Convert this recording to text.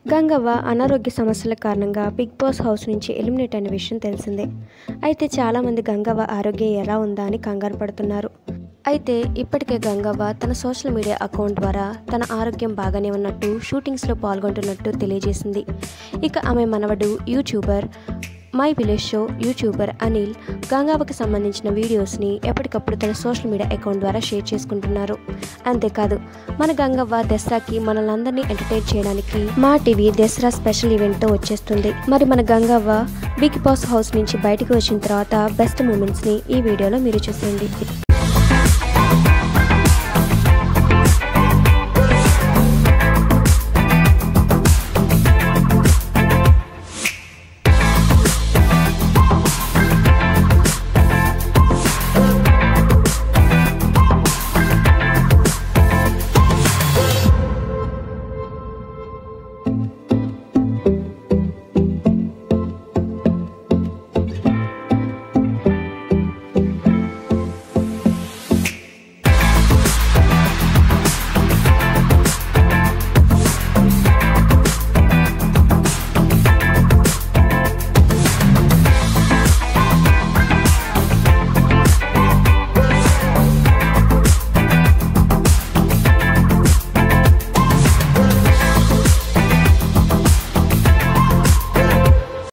గంగవ్వ అనారోగ్య సమస్యల కారణంగా బిగ్ బాస్ హౌస్ నుంచి ఎలిమినేట్ అయిన విషయం తెలిసిందే అయితే చాలామంది గంగవ్వ ఆరోగ్యం ఎలా ఉందా అని కంగారు పడుతున్నారు అయితే ఇప్పటికే గంగవ్వ తన సోషల్ మీడియా అకౌంట్ ద్వారా తన ఆరోగ్యం బాగానే ఉన్నట్టు షూటింగ్స్లో పాల్గొంటున్నట్టు తెలియజేసింది ఇక ఆమె మనవడు YouTuber my village show YouTuber Anil గంగావకి సంబంధించిన వీడియోస్ని ఎప్పటికప్పుడు తన సోషల్ మీడియా అకౌంట్ ద్వారా షేర్ చేసుకుంటున్నారు అంతేకాదు మన గంగవ్వ దసరాకి మనల్ని ఎంటర్టైన్ చేయడానికి మా టీవీ దసరా స్పెషల్ ఈవెంట్తో వచ్చేస్తుంది మరి మన గంగవ్వ బిగ్ బాస్ హౌస్ నుంచి బయటకు వచ్చిన తర్వాత బెస్ట్ మూమెంట్స్ని ఈ వీడియోలో మీరు చూసేయండి